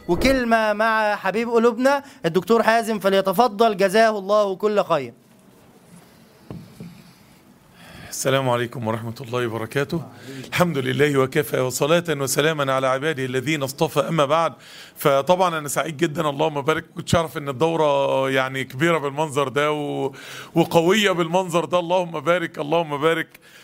وكلمة مع حبيب قلوبنا الدكتور حازم فليتفضل جزاه الله كل خير السلام عليكم ورحمة الله وبركاته الحمد لله وكفى وصلاة وسلاما على عباده الذين اصطفى أما بعد فطبعا أنا سعيد جدا اللهم بارك كنتش أعرف أن الدورة يعني كبيرة بالمنظر ده و... وقوية بالمنظر ده اللهم بارك اللهم بارك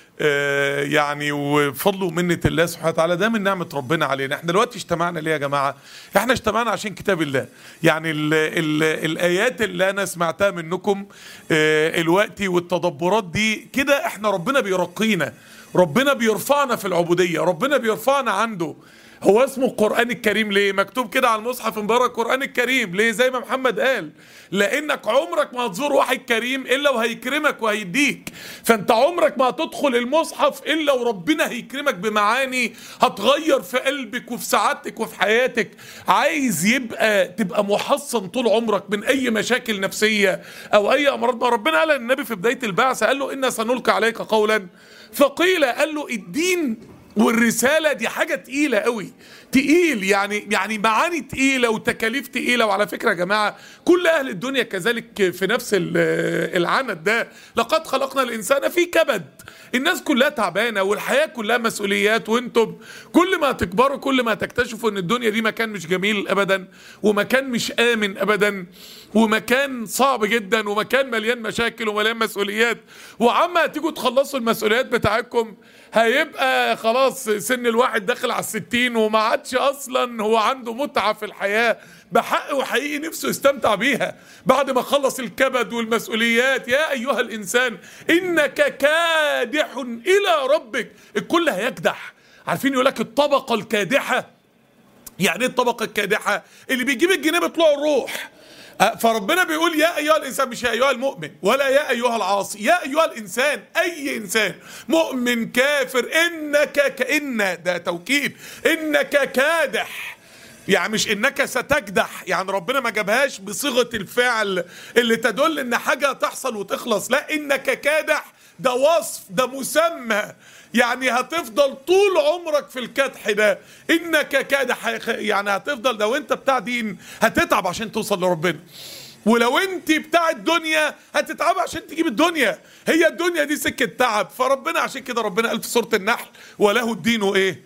آه، يعني وفضل ومنة الله سبحانه وتعالى ده من نعمة ربنا علينا احنا دلوقتي اجتمعنا ليه يا جماعة احنا اجتمعنا عشان كتاب الله يعني ال ال الآيات اللي أنا سمعتها منكم آه، الوقتي والتدبرات دي كده احنا ربنا بيرقينا ربنا بيرفعنا في العبودية ربنا بيرفعنا عنده هو اسمه القرآن الكريم ليه؟ مكتوب كده على المصحف من بره القرآن الكريم ليه؟ زي ما محمد قال لأنك عمرك ما هتزور واحد كريم إلا وهيكرمك وهيديك فأنت عمرك ما هتدخل المصحف إلا وربنا هيكرمك بمعاني هتغير في قلبك وفي سعادتك وفي حياتك عايز يبقى تبقى محصن طول عمرك من أي مشاكل نفسية أو أي أمراض ما ربنا قال للنبي في بداية البعثة قال له إنا سنلقي عليك قولا فقيل قال له الدين والرساله دي حاجه تقيله قوي تقيل يعني يعني معاني تقيله وتكاليف تقيله وعلى فكره يا جماعه كل اهل الدنيا كذلك في نفس ال- العند ده لقد خلقنا الانسان في كبد الناس كلها تعبانه والحياه كلها مسؤوليات وانتم كل ما تكبروا كل ما تكتشفوا ان الدنيا دي مكان مش جميل ابدا ومكان مش امن ابدا ومكان صعب جدا ومكان مليان مشاكل ومليان مسؤوليات وعما تيجوا تخلصوا المسؤوليات بتاعتكم هيبقى خلاص سن الواحد داخل على الستين وما عادش اصلا هو عنده متعة في الحياة بحق وحقيقي نفسه يستمتع بيها بعد ما خلص الكبد والمسؤوليات يا ايها الانسان انك كادح الى ربك الكل هيكدح عارفين يقول لك الطبقة الكادحة يعني ايه الطبقة الكادحة اللي بيجيب الجنيه بيطلع الروح أه، فربنا بيقول يا ايها الانسان مش يا ايها المؤمن ولا يا ايها العاصي يا ايها الانسان اي انسان مؤمن كافر انك كان ده توكيد انك كادح يعني مش انك ستكدح يعني ربنا ما جابهاش بصيغه الفعل اللي تدل ان حاجه تحصل وتخلص لا انك كادح ده وصف ده مسمى يعني هتفضل طول عمرك في الكدح ده انك كادح يعني هتفضل لو انت بتاع دين هتتعب عشان توصل لربنا ولو انت بتاع الدنيا هتتعب عشان تجيب الدنيا هي الدنيا دي سكه تعب فربنا عشان كده ربنا قال في سوره النحل وله الدين ايه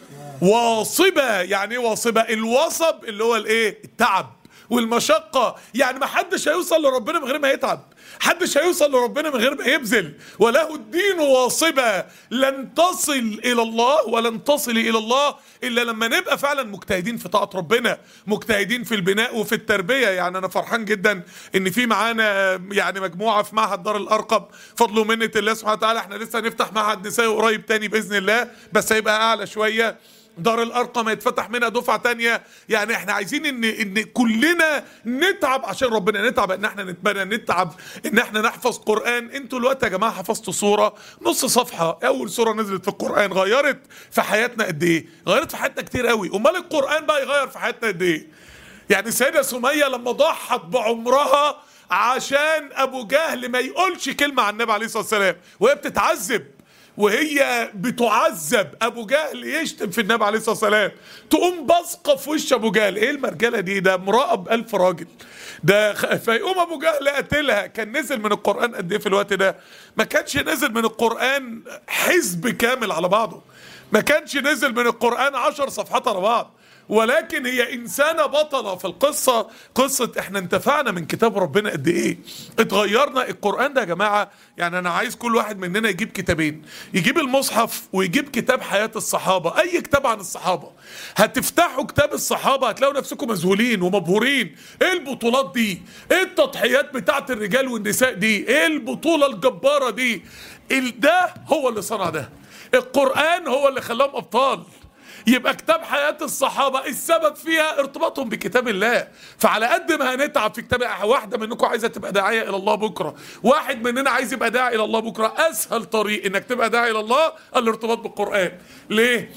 واصبة يعني ايه واصبة الوصب اللي هو الايه التعب والمشقة يعني ما حدش هيوصل لربنا من غير ما يتعب حدش هيوصل لربنا من غير ما يبذل وله الدين واصبة لن تصل إلى الله ولن تصل إلى الله إلا لما نبقى فعلا مجتهدين في طاعة ربنا مجتهدين في البناء وفي التربية يعني أنا فرحان جدا إن في معانا يعني مجموعة في معهد دار الأرقم فضل ومنة الله سبحانه وتعالى احنا لسه هنفتح معهد نسائي قريب تاني بإذن الله بس هيبقى أعلى شوية دار الارقم هيتفتح منها دفعه تانية يعني احنا عايزين ان ان كلنا نتعب عشان ربنا نتعب ان احنا نتبنى نتعب ان احنا نحفظ قران انتوا الوقت يا جماعه حفظتوا سوره نص صفحه اول سوره نزلت في القران غيرت في حياتنا قد ايه غيرت في حياتنا كتير قوي امال القران بقى يغير في حياتنا قد ايه يعني السيده سميه لما ضحت بعمرها عشان ابو جهل ما يقولش كلمه عن النبي عليه الصلاه والسلام وهي بتتعذب وهي بتعذب ابو جهل يشتم في النبي عليه الصلاه والسلام تقوم بصقه في وش ابو جهل ايه المرجله دي ده امراه بألف راجل ده خ- فيقوم ابو جهل قاتلها كان نزل من القران قد ايه في الوقت ده ما كانش نزل من القران حزب كامل على بعضه ما كانش نزل من القران عشر صفحات على بعض ولكن هي انسانه بطله في القصه قصه احنا انتفعنا من كتاب ربنا قد ايه اتغيرنا القران ده يا جماعه يعني انا عايز كل واحد مننا يجيب كتابين يجيب المصحف ويجيب كتاب حياه الصحابه اي كتاب عن الصحابه هتفتحوا كتاب الصحابه هتلاقوا نفسكم مذهولين ومبهورين ايه البطولات دي ايه التضحيات بتاعت الرجال والنساء دي ايه البطوله الجباره دي ال- ده هو اللي صنع ده القران هو اللي خلاهم ابطال يبقى كتاب حياة الصحابة السبب فيها ارتباطهم بكتاب الله فعلى قد ما هنتعب في كتاب واحدة منكم عايزة تبقى داعية إلى الله بكرة واحد مننا عايز يبقى داعي إلى الله بكرة أسهل طريق إنك تبقى داعي إلى الله الارتباط بالقرآن ليه؟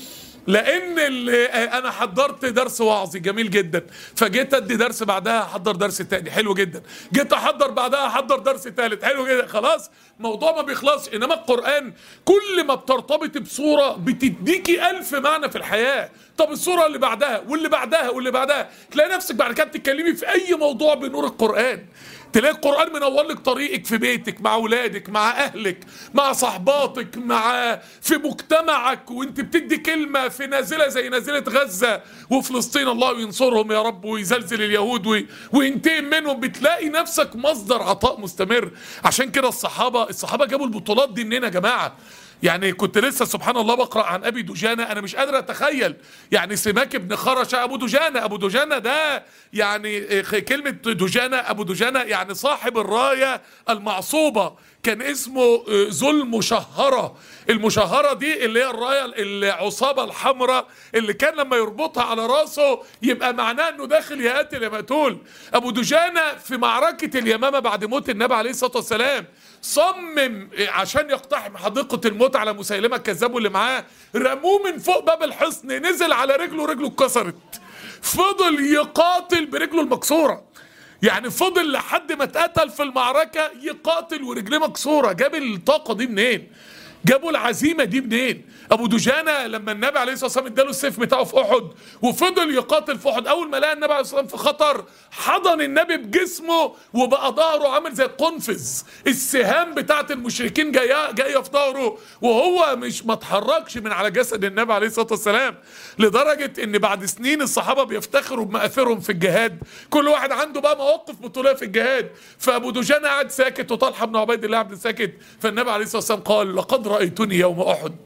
لان ال- انا حضرت درس وعظي جميل جدا فجيت ادي درس بعدها احضر درس تاني حلو جدا جيت احضر بعدها احضر درس تالت حلو جدا خلاص موضوع ما بيخلصش انما القران كل ما بترتبط بصوره بتديكي الف معنى في الحياه طب الصوره اللي بعدها واللي بعدها واللي بعدها تلاقي نفسك بعد كده بتتكلمي في اي موضوع بنور القران تلاقي القرآن منور لك طريقك في بيتك مع أولادك مع أهلك مع صحباتك مع في مجتمعك وانت بتدي كلمة في نازلة زي نازلة غزة وفلسطين الله ينصرهم يا رب ويزلزل اليهود وي- وينتقم منهم بتلاقي نفسك مصدر عطاء مستمر عشان كده الصحابة الصحابة جابوا البطولات دي منين يا جماعة يعني كنت لسه سبحان الله بقرا عن ابي دجانه انا مش قادر اتخيل يعني سماك بن خرشه ابو دجانه ابو دجانه ده يعني كلمه دجانه ابو دجانه يعني صاحب الرايه المعصوبه كان اسمه ذو المشهره المشهره دي اللي هي الرايه العصابه الحمراء اللي كان لما يربطها على راسه يبقى معناه انه داخل يقاتل يا مقتول ابو دجانه في معركه اليمامه بعد موت النبي عليه الصلاه والسلام صمم عشان يقتحم حديقة الموت على مسيلمة الكذاب واللي معاه رموه من فوق باب الحصن نزل على رجله رجله اتكسرت فضل يقاتل برجله المكسورة يعني فضل لحد ما اتقتل في المعركة يقاتل ورجليه مكسورة جاب الطاقة دي منين جابوا العزيمة دي منين ابو دجانة لما النبي عليه الصلاة والسلام اداله السيف بتاعه في احد وفضل يقاتل في احد اول ما لقى النبي عليه الصلاة والسلام في خطر حضن النبي بجسمه وبقى ظهره عامل زي القنفذ السهام بتاعت المشركين جايه جايه في ظهره وهو مش ما اتحركش من على جسد النبي عليه الصلاه والسلام لدرجه ان بعد سنين الصحابه بيفتخروا بمآثرهم في الجهاد كل واحد عنده بقى مواقف بطوليه في الجهاد فابو دجانه قاعد ساكت وطلحه بن عبيد الله عبد ساكت فالنبي عليه الصلاه والسلام قال لقد رايتني يوم احد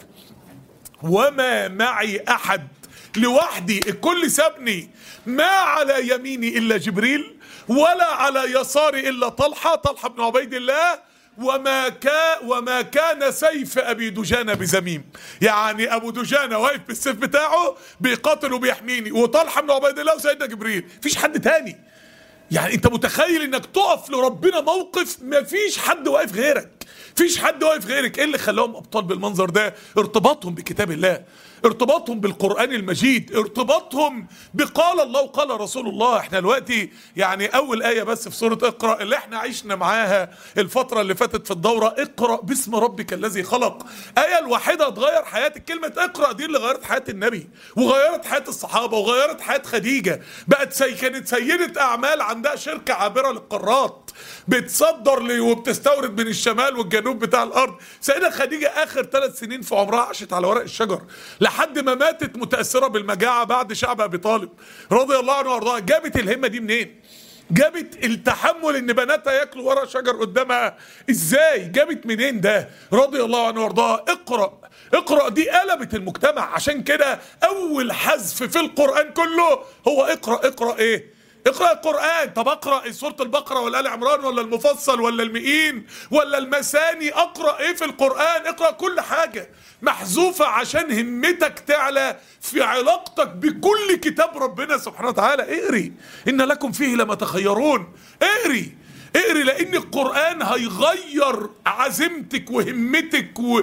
وما معي احد لوحدي الكل سابني ما على يميني الا جبريل ولا على يساري الا طلحه طلحه بن عبيد الله وما كان وما كان سيف ابي دجانه بزميم يعني ابو دجانه واقف بالسيف بتاعه بيقاتل وبيحميني وطلحه بن عبيد الله وسيدنا جبريل مفيش حد تاني يعني انت متخيل انك تقف لربنا موقف مفيش حد واقف غيرك فيش حد واقف غيرك ايه اللي خلاهم ابطال بالمنظر ده ارتباطهم بكتاب الله ارتباطهم بالقرآن المجيد ارتباطهم بقال الله وقال رسول الله احنا دلوقتي يعني اول آية بس في سورة اقرأ اللي احنا عشنا معاها الفترة اللي فاتت في الدورة اقرأ باسم ربك الذي خلق آية الواحدة تغير حياتك كلمة اقرأ دي اللي غيرت حياة النبي وغيرت حياة الصحابة وغيرت حياة خديجة بقت سي كانت سيدة اعمال عندها شركة عابرة للقارات بتصدر لي وبتستورد من الشمال والجنوب بتاع الارض سيدة خديجة اخر ثلاث سنين في عمرها عاشت على ورق الشجر لحد ما ماتت متأثرة بالمجاعة بعد شعب ابي طالب رضي الله عنه وارضاه جابت الهمة دي منين جابت التحمل ان بناتها ياكلوا ورا شجر قدامها ازاي جابت منين ده رضي الله عنه وارضاه اقرا اقرا دي قلبت المجتمع عشان كده اول حذف في القران كله هو اقرا اقرا ايه اقرا القران طب اقرا سوره البقره ولا ال عمران ولا المفصل ولا المئين ولا المثاني اقرا ايه في القران اقرا كل حاجه محذوفه عشان همتك تعلى في علاقتك بكل كتاب ربنا سبحانه وتعالى اقري ان لكم فيه لما تخيرون اقري اقري لان القران هيغير عزيمتك وهمتك و...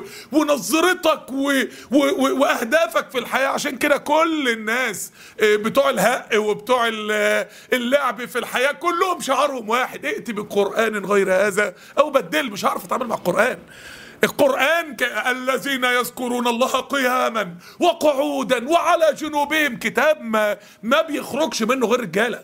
ونظرتك و... و... و... واهدافك في الحياه عشان كده كل الناس آه، بتوع الهق وبتوع ال- اللعب في الحياه كلهم شعارهم واحد ائت بقران غير هذا او بدل مش هعرف اتعامل مع القران القرآن ك... الذين يذكرون الله قياما وقعودا وعلى جنوبهم كتاب ما ما بيخرجش منه غير رجاله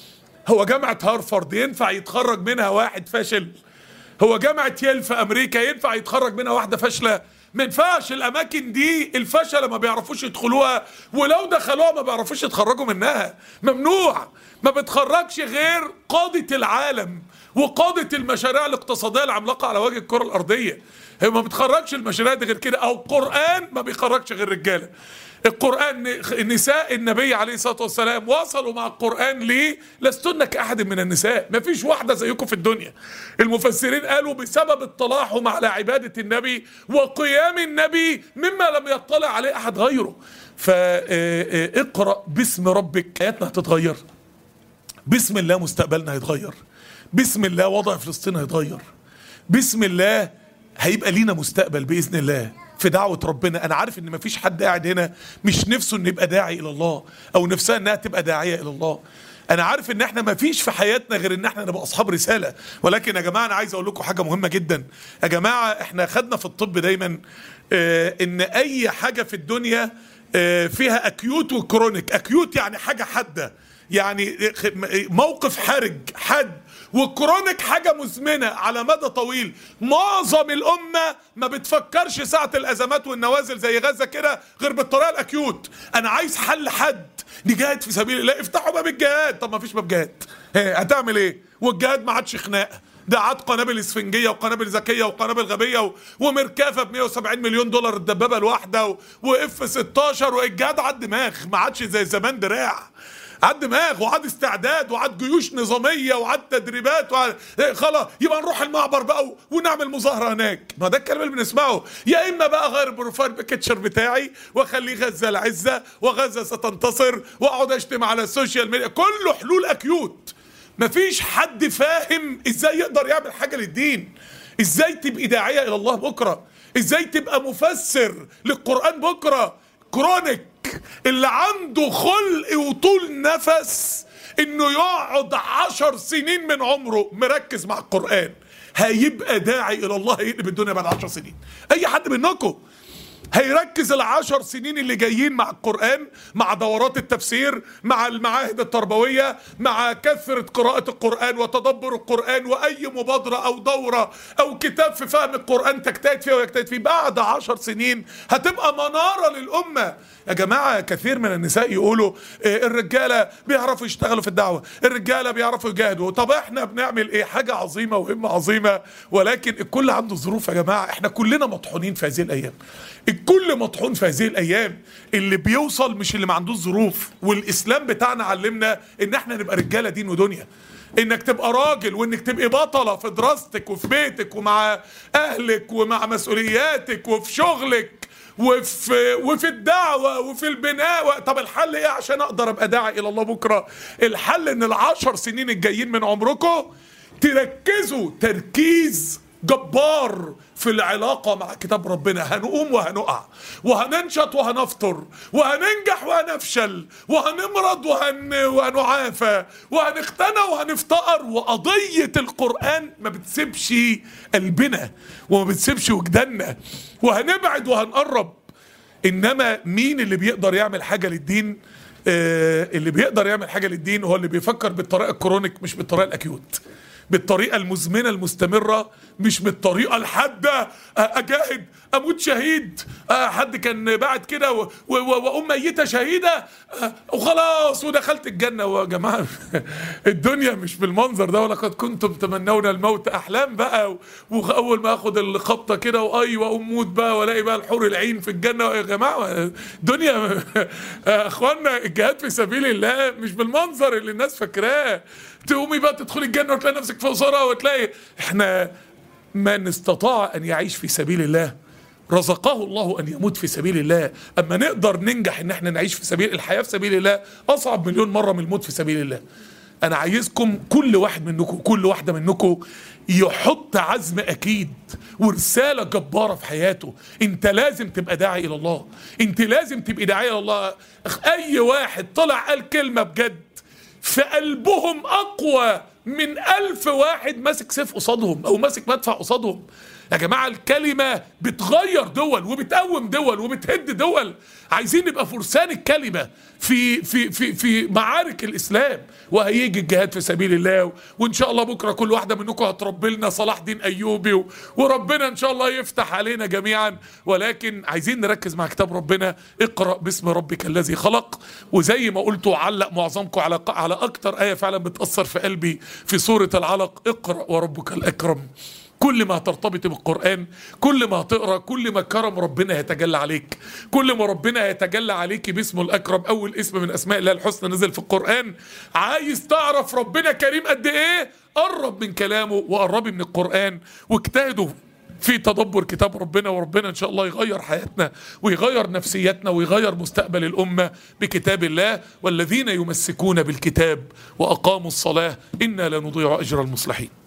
هو جامعة هارفارد ينفع يتخرج منها واحد فاشل هو جامعة ييل في أمريكا ينفع يتخرج منها واحدة فاشلة ما ينفعش الأماكن دي الفشلة ما بيعرفوش يدخلوها ولو دخلوها ما بيعرفوش يتخرجوا منها ممنوع ما بتخرجش غير قادة العالم وقادة المشاريع الاقتصادية العملاقة على وجه الكرة الأرضية هي ما بتخرجش المشاريع دي غير كده أو القرآن ما بيخرجش غير رجالة القرآن نساء النبي عليه الصلاة والسلام وصلوا مع القرآن ليه لستن كأحد من النساء ما فيش واحدة زيكم في الدنيا المفسرين قالوا بسبب اطلاعهم على عبادة النبي وقيام النبي مما لم يطلع عليه أحد غيره فاقرأ باسم ربك حياتنا هتتغير بسم الله مستقبلنا هيتغير بسم الله وضع فلسطين هيتغير بسم الله هيبقى لينا مستقبل بإذن الله في دعوة ربنا أنا عارف إن مفيش حد قاعد هنا مش نفسه إنه يبقى داعي إلى الله أو نفسها إنها تبقى داعية إلى الله أنا عارف إن إحنا مفيش في حياتنا غير إن إحنا نبقى أصحاب رسالة ولكن يا جماعة أنا عايز أقول لكم حاجة مهمة جدا يا جماعة إحنا خدنا في الطب دايما آه إن أي حاجة في الدنيا آه فيها أكيوت وكرونيك أكيوت يعني حاجة حادة يعني موقف حرج حد والكرونيك حاجة مزمنة على مدى طويل معظم الأمة ما بتفكرش ساعة الأزمات والنوازل زي غزة كده غير بالطريقة الأكيوت أنا عايز حل حد نجاهد في سبيل الله افتحوا باب الجهاد طب ما فيش باب جهاد هتعمل ايه والجهاد ما عادش خناقه ده عاد قنابل اسفنجيه وقنابل ذكيه وقنابل غبيه و... ومركافه ب 170 مليون دولار الدبابه الواحده و... واف 16 والجهاد عاد دماغ ما عادش زي زمان دراع عاد دماغ وعاد استعداد وعاد جيوش نظاميه وعاد تدريبات وعاد خلاص يبقى نروح المعبر بقى ونعمل مظاهره هناك ما ده الكلام اللي بنسمعه يا اما بقى غير البروفايل بيكتشر بتاعي واخليه غزه العزه وغزه ستنتصر واقعد اشتم على السوشيال ميديا كله حلول اكيوت مفيش حد فاهم ازاي يقدر يعمل حاجه للدين ازاي تبقي داعيه الى الله بكره ازاي تبقى مفسر للقران بكره كرونيك اللي عنده خلق وطول نفس انه يقعد عشر سنين من عمره مركز مع القرآن هيبقى داعي الى الله هيقلب الدنيا بعد عشر سنين اي حد منكم هيركز العشر سنين اللي جايين مع القرآن مع دورات التفسير مع المعاهد التربوية مع كثرة قراءة القرآن وتدبر القرآن وأي مبادرة أو دورة أو كتاب في فهم القرآن تجتهد فيه ويجتهد فيه بعد عشر سنين هتبقى منارة للأمة يا جماعة كثير من النساء يقولوا الرجالة بيعرفوا يشتغلوا في الدعوة الرجالة بيعرفوا يجاهدوا طب احنا بنعمل ايه حاجة عظيمة وهمة عظيمة ولكن الكل عنده ظروف يا جماعة احنا كلنا مطحونين في هذه الأيام الكل مطحون في هذه الايام اللي بيوصل مش اللي ما عندوش ظروف والاسلام بتاعنا علمنا ان احنا نبقى رجاله دين ودنيا انك تبقى راجل وانك تبقى بطله في دراستك وفي بيتك ومع اهلك ومع مسؤولياتك وفي شغلك وفي وفي الدعوه وفي البناء طب الحل ايه عشان اقدر ابقى داعي الى الله بكره الحل ان العشر سنين الجايين من عمركم تركزوا تركيز جبار في العلاقة مع كتاب ربنا هنقوم وهنقع وهننشط وهنفطر وهننجح وهنفشل وهنمرض وهن... وهنعافى وهنختنى وهنفتقر وقضية القرآن ما بتسيبش قلبنا وما بتسيبش وجداننا وهنبعد وهنقرب إنما مين اللي بيقدر يعمل حاجة للدين آه اللي بيقدر يعمل حاجة للدين هو اللي بيفكر بالطريقة الكرونيك مش بالطريقة الأكيوت بالطريقه المزمنه المستمره مش بالطريقه الحاده اجاهد اموت شهيد حد كان بعد كده واقوم ميته شهيده وخلاص ودخلت الجنه ويا جماعه الدنيا مش بالمنظر ده ولقد كنتم تمنون الموت احلام بقى واول ما اخد الخبطه كده واي واقوم موت بقى والاقي بقى الحور العين في الجنه يا جماعه الدنيا اخوانا الجهاد في سبيل الله مش بالمنظر اللي الناس فاكراه تقومي بقى تدخلي الجنه وتلاقي نفسك في اسره وتلاقي احنا من استطاع ان يعيش في سبيل الله رزقه الله ان يموت في سبيل الله اما نقدر ننجح ان احنا نعيش في سبيل الحياه في سبيل الله اصعب مليون مره من الموت في سبيل الله انا عايزكم كل واحد منكم كل واحده منكم يحط عزم اكيد ورساله جباره في حياته انت لازم تبقى داعي الى الله انت لازم تبقى داعيه الى الله اي واحد طلع قال كلمه بجد في قلبهم اقوى من ألف واحد ماسك سيف قصادهم او ماسك مدفع قصادهم يا جماعة الكلمة بتغير دول وبتقوم دول وبتهد دول عايزين نبقى فرسان الكلمة في في في في معارك الإسلام وهيجي الجهاد في سبيل الله وإن شاء الله بكرة كل واحدة منكم هتربي لنا صلاح دين أيوبي وربنا إن شاء الله يفتح علينا جميعا ولكن عايزين نركز مع كتاب ربنا اقرأ باسم ربك الذي خلق وزي ما قلت وعلق معظمكم على على أكتر آية فعلا بتأثر في قلبي في سورة العلق اقرأ وربك الأكرم كل ما هترتبط بالقرآن كل ما هتقرا كل ما كرم ربنا هيتجلى عليك كل ما ربنا هيتجلى عليك باسمه الأكرم أول اسم من أسماء الله الحسنى نزل في القرآن عايز تعرف ربنا كريم قد إيه قرب من كلامه وقربي من القرآن واجتهدوا في تدبر كتاب ربنا وربنا ان شاء الله يغير حياتنا ويغير نفسيتنا ويغير مستقبل الامه بكتاب الله والذين يمسكون بالكتاب واقاموا الصلاه انا لا نضيع اجر المصلحين